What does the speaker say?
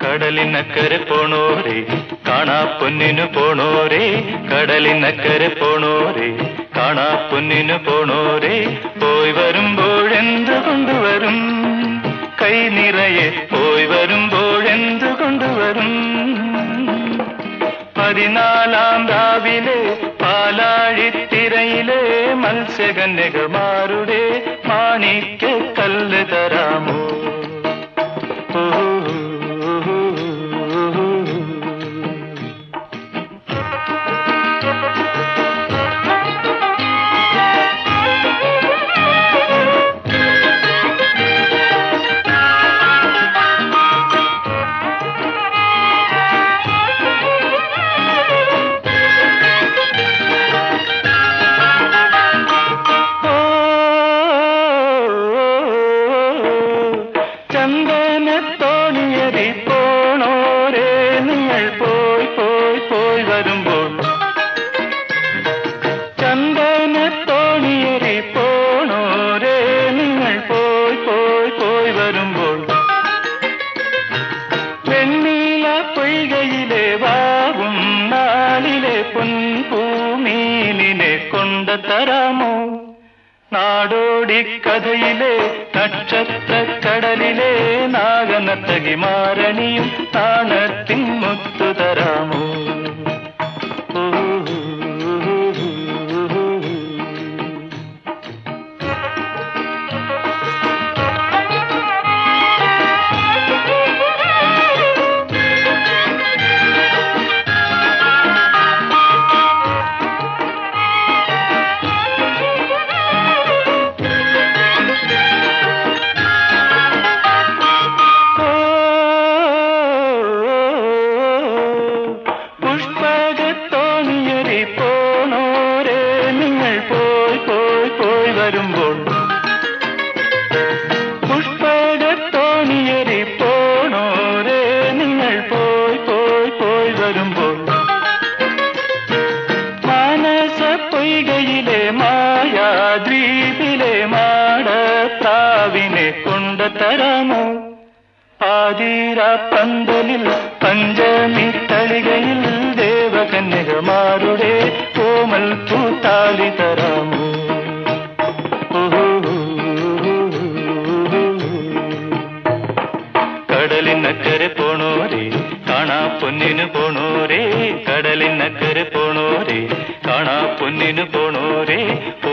കടലിനക്കരെ പോണോരെ കാണാ പൊന്നിനു പോണോരെ കടലിനക്കരെ പോണോരെ കാണാ പൊന്നിനു പോണോരെ പോയി വരുമ്പോഴെന്ത് കൊണ്ടുവരും കൈ നിറയെ പോയി വരുമ്പോഴെന്ത് കൊണ്ടുവരും പതിനാലാം രാവിലെ പാലാഴിത്തിരയിലെ മത്സ്യകന്യകമാരുടെ മാണിക്യ കല്ല് തരാമോ ചന്ദനത്തോണിയതി പോണോരേ നിങ്ങൾ പോയി പോയി പോയി വരുമ്പോൾ ചന്ദനത്തോണിയതി പോണോരേ നിങ്ങൾ പോയി പോയി പോയി വരുമ്പോൾ വെണ്ണീല പൊയ്കയിലെ വാവും നാളിലെ പൊൻപൂമീനിനെ കൊണ്ട തരാമോ നാടോടി കഥയിലെ നക്ഷത്ര കടലിലെ നാഗനത്തകി മാരണിയും താണത്തിൻ മുത്തു തരാമോ പുഷ്പകത്തോണിയരി പോണോരേ നിങ്ങൾ പോയി പോയി പോയി വരുമ്പോൾ പുഷ്പകത്തോണിയരി പോണോരേ നിങ്ങൾ പോയി പോയി പോയി വരുമ്പോൾ മാനസ പൊയ്കയിലെ മായാദ്വീപിലെ മാടപ്രാവിനെ കൊണ്ടുതരാമോ ആതിര പന്തലിൽ പഞ്ചമി തളികയിൽ ദേവകന്യകമാരുടെ കോമൽ പൂത്താലി തരാമോ കടലിനക്കരെ പോണോരെ കാണാ പൊന്നിനു പോണോരെ കടലിനക്കരെ പോണോരെ കാണാ പൊന്നിനു പോണോരെ